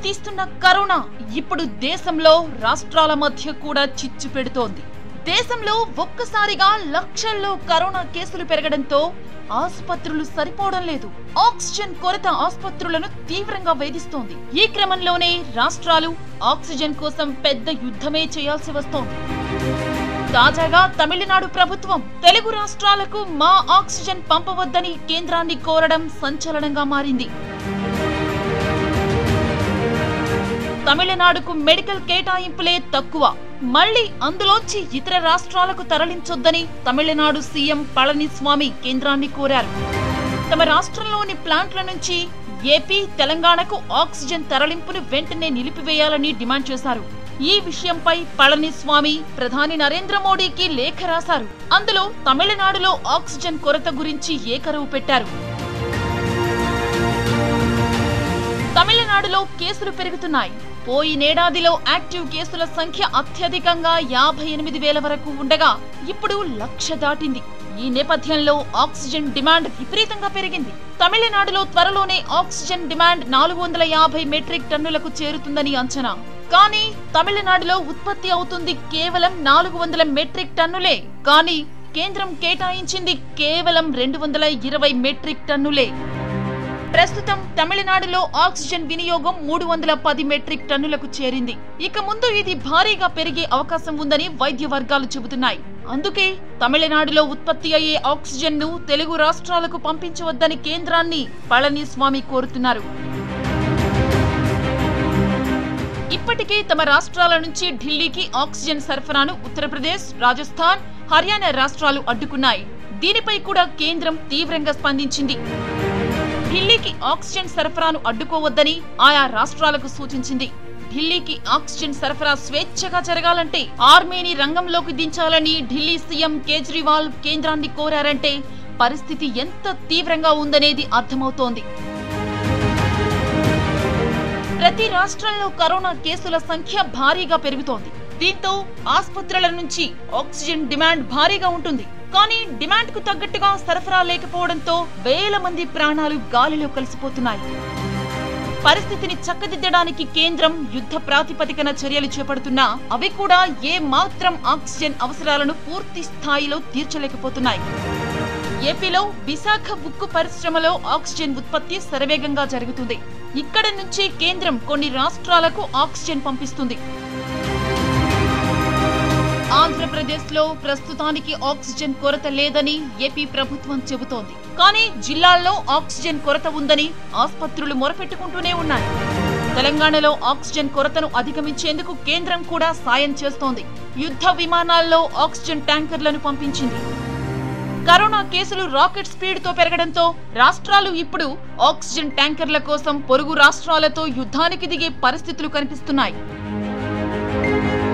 తీస్తున్న కరోనా ఇప్పుడు దేశంలో రాష్ట్రాల మధ్య కూడా చిచ్చు పెడుతోంది దేశంలో ఒక్కసారిగా లక్షల్లో కరోనా కేసులు పెరగడంతో ఆసుపత్రులు సరిపోవడం లేదు ఆక్సిజన్ కొరత ఆసుపత్రులను తీవ్రంగా వేధిస్తోంది ఈ క్రమంలోనే రాష్ట్రాలు ఆక్సిజన్ కోసం పెద్ద యుద్ధమే చేయాల్సి వస్తోంది తాజాగా తమిళనాడు ప్రభుత్వం తెలుగు రాష్ట్రాలకు మా ఆక్సిజన్ పంపవద్దని కేంద్రాన్ని కోరడం సంచలనంగా మారింది తమిళనాడుకు మెడికల్ కేటాయింపులే తక్కువ మళ్లీ అందులోంచి ఇతర రాష్ట్రాలకు తరలించొద్దని తమిళనాడు సీఎం పళనిస్వామి కేంద్రాన్ని కోరారు తమ రాష్ట్రంలోని ప్లాంట్ల నుంచి ఏపీ తెలంగాణకు ఆక్సిజన్ తరలింపును వెంటనే నిలిపివేయాలని డిమాండ్ చేశారు ఈ విషయంపై పళనిస్వామి ప్రధాని నరేంద్ర మోడీకి లేఖ రాశారు అందులో తమిళనాడులో ఆక్సిజన్ కొరత గురించి ఏకరువు పెట్టారు తమిళనాడులో కేసులు పెరుగుతున్నాయి పోయినేడాదిలో యాక్టివ్ కేసుల సంఖ్య అత్యధికంగా యాభై ఎనిమిది వేల వరకు ఉండగా ఇప్పుడు లక్ష దాటింది ఈ నేపథ్యంలో ఆక్సిజన్ డిమాండ్ విపరీతంగా పెరిగింది తమిళనాడులో త్వరలోనే ఆక్సిజన్ డిమాండ్ నాలుగు వందల యాభై మెట్రిక్ టన్నులకు చేరుతుందని అంచనా కానీ తమిళనాడులో ఉత్పత్తి అవుతుంది కేవలం నాలుగు వందల మెట్రిక్ టన్నులే కానీ కేంద్రం కేటాయించింది కేవలం రెండు వందల ఇరవై మెట్రిక్ టన్నులే ప్రస్తుతం తమిళనాడులో ఆక్సిజన్ వినియోగం మూడు వందల పది మెట్రిక్ టన్నులకు చేరింది ఇక ముందు ఇది భారీగా పెరిగే అవకాశం ఉందని వైద్య వర్గాలు చెబుతున్నాయి అందుకే తమిళనాడులో ఉత్పత్తి అయ్యే ఆక్సిజన్ ను తెలుగు రాష్ట్రాలకు పంపించవద్దని కేంద్రాన్ని పళనిస్వామి కోరుతున్నారు ఇప్పటికే తమ రాష్ట్రాల నుంచి ఢిల్లీకి ఆక్సిజన్ సరఫరాను ఉత్తరప్రదేశ్ రాజస్థాన్ హర్యానా రాష్ట్రాలు అడ్డుకున్నాయి దీనిపై కూడా కేంద్రం తీవ్రంగా స్పందించింది ఢిల్లీకి ఆక్సిజన్ సరఫరాను అడ్డుకోవద్దని ఆయా రాష్ట్రాలకు సూచించింది ఢిల్లీకి ఆక్సిజన్ సరఫరా స్వేచ్ఛగా జరగాలంటే ఆర్మీని రంగంలోకి దించాలని ఢిల్లీ సీఎం కేజ్రీవాల్ కేంద్రాన్ని కోరారంటే పరిస్థితి ఎంత తీవ్రంగా ఉందనేది అర్థమవుతోంది ప్రతి రాష్ట్రంలో కరోనా కేసుల సంఖ్య భారీగా పెరుగుతోంది దీంతో ఆసుపత్రుల నుంచి ఆక్సిజన్ డిమాండ్ భారీగా ఉంటుంది కానీ డిమాండ్ కు తగ్గట్టుగా సరఫరా లేకపోవడంతో వేల మంది ప్రాణాలు గాలిలో కలిసిపోతున్నాయి పరిస్థితిని చక్కదిద్దడానికి కేంద్రం యుద్ధ ప్రాతిపదికన చర్యలు చేపడుతున్నా అవి కూడా ఏ మాత్రం ఆక్సిజన్ అవసరాలను పూర్తి స్థాయిలో తీర్చలేకపోతున్నాయి ఏపీలో విశాఖ ఉక్కు పరిశ్రమలో ఆక్సిజన్ ఉత్పత్తి శరవేగంగా జరుగుతుంది ఇక్కడ నుంచి కేంద్రం కొన్ని రాష్ట్రాలకు ఆక్సిజన్ పంపిస్తుంది ఆంధ్రప్రదేశ్ లో ప్రస్తుతానికి ఆక్సిజన్ కొరత లేదని ఏపీ ప్రభుత్వం చెబుతోంది కానీ జిల్లాల్లో ఆక్సిజన్ కొరత ఉందని ఆసుపత్రులు మొరపెట్టుకుంటూనే ఉన్నాయి తెలంగాణలో ఆక్సిజన్ కొరతను అధిగమించేందుకు కేంద్రం కూడా సాయం చేస్తోంది యుద్ధ విమానాల్లో ఆక్సిజన్ ట్యాంకర్లను పంపించింది కరోనా కేసులు రాకెట్ స్పీడ్ తో పెరగడంతో రాష్ట్రాలు ఇప్పుడు ఆక్సిజన్ ట్యాంకర్ల కోసం పొరుగు రాష్ట్రాలతో యుద్ధానికి దిగే పరిస్థితులు కనిపిస్తున్నాయి